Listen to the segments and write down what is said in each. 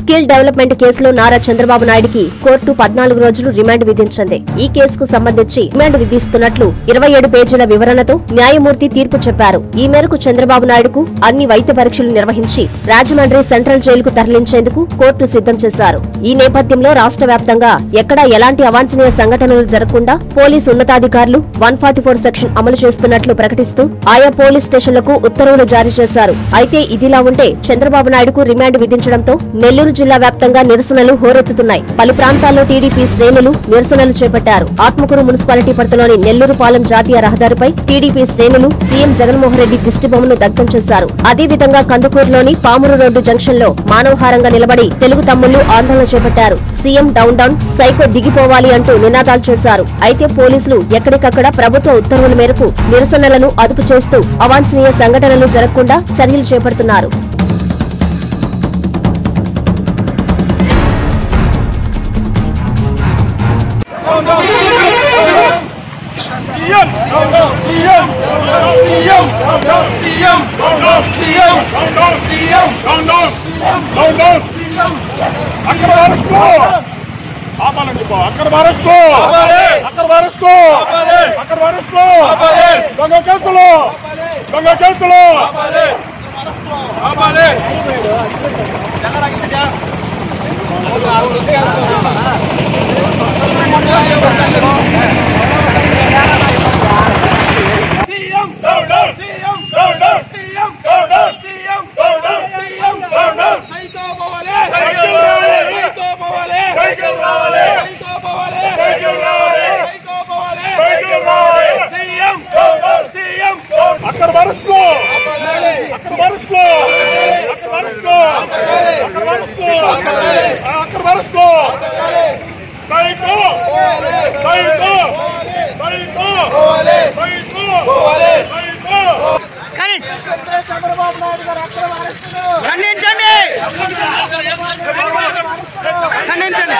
Skill development కేసులో నారా చంద్రబాబు నాయుడుకి court పద్నాలుగు రోజులు రిమాండ్ విధించింది ఈ కేసుకు సంబంధించి రిమాండ్ విధిస్తున్నట్లు ఇరవై ఏడు పేజీల వివరణతో న్యాయమూర్తి తీర్పు చెప్పారు ఈ మేరకు చంద్రబాబు నాయుడుకు అన్ని వైద్య పరీక్షలు నిర్వహించి రాజమండ్రి సెంట్రల్ జైలుకు తరలించేందుకు కోర్టు సిద్ధం చేశారు ఈ నేపథ్యంలో రాష్ట్ర వ్యాప్తంగా ఎక్కడా ఎలాంటి అవాంఛనీయ సంఘటనలు జరగకుండా పోలీసు ఉన్నతాధికారులు వన్ ఫార్టీ ఫోర్ సెక్షన్ అమలు చేస్తున్నట్లు ప్రకటిస్తూ ఆయా పోలీస్ స్టేషన్లకు ఉత్తర్వులు జారీ చేశారు అయితే ఇదిలా ఉంటే చంద్రబాబు నాయుడుకు రిమాండ్ విధించడంతో నెల్లూరు జిల్లా వ్యాప్తంగా నిరసనలు హోరెత్తుతున్నాయి పలు ప్రాంతాల్లో టీడీపీ శ్రేణులు నిరసనలు చేపట్టారు ఆత్మకూరు మున్సిపాలిటీ పరిధిలోని నెల్లూరుపాలెం జాతీయ రహదారిపై టీడీపీ శ్రేణులు సీఎం జగన్మోహన్ రెడ్డి దిష్టిబొమ్మను దగ్ధం చేశారు అదేవిధంగా కందుకూరులోని పామురు రోడ్డు జంక్షన్ లో మానవహారంగా నిలబడి తెలుగు తమ్ముళ్లు ఆందోళన చేపట్టారు సీఎం డౌన్ డౌన్ సైకో దిగిపోవాలి అంటూ నినాదాలు చేశారు అయితే పోలీసులు ఎక్కడికక్కడ ప్రభుత్వ ఉత్తర్వుల మేరకు నిరసనలను అదుపు చేస్తూ అవాంఛనీయ సంఘటనలు జరగకుండా చర్యలు చేపడుతున్నారు CM CM CM CM CM CM అక్కడ వరకు ఆపాలండి బా. అక్కడ వరకు అక్కడ వరకు అక్కడ వరకు దొంగ కేసులు దొంగ కేసులు CM down down CM down down CM down down CM down down CM down down psycho పోవాలే సైకో రావాలి సైకో పోవాలే సైకో రావాలి సైకో పోవాలే సైకో రావాలి సైకో పోవాలే సైకో రావాలి సీఎం డౌన్ డౌన్ సీఎం అక్కడ వరకు అక్కడ వరకు అక్కడ వరకు అక్కడ వరకు అక్కడ వరకు psycho psycho psycho psycho psycho ఖండించండి ఖండించండి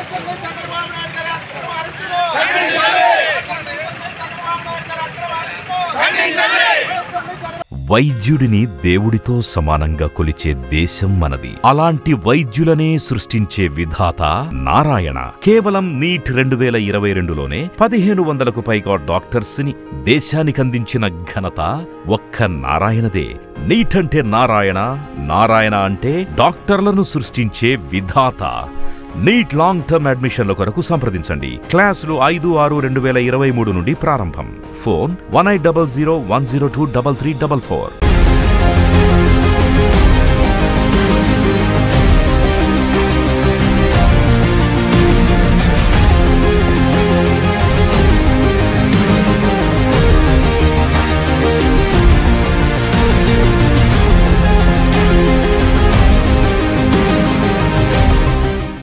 వైద్యుడిని దేవుడితో సమానంగా కొలిచే దేశం మనది అలాంటి వైద్యులనే సృష్టించే విధాత నారాయణ కేవలం నీట్ రెండు వేల ఇరవై రెండులోనే పదిహేను వందలకు పైగా డాక్టర్స్ ని దేశానికందించిన ఘనత ఒక్క నారాయణదే నీట్ అంటే నారాయణ నారాయణ అంటే డాక్టర్లను సృష్టించే విధాత నీట్ లాంగ్ టర్మ్ అడ్మిషన్ల కొరకు సంప్రదించండి క్లాసులు ఐదు ఆరు రెండు వేల ఇరవై మూడు నుండి ప్రారంభం phone one eight double zero one zero two double three double four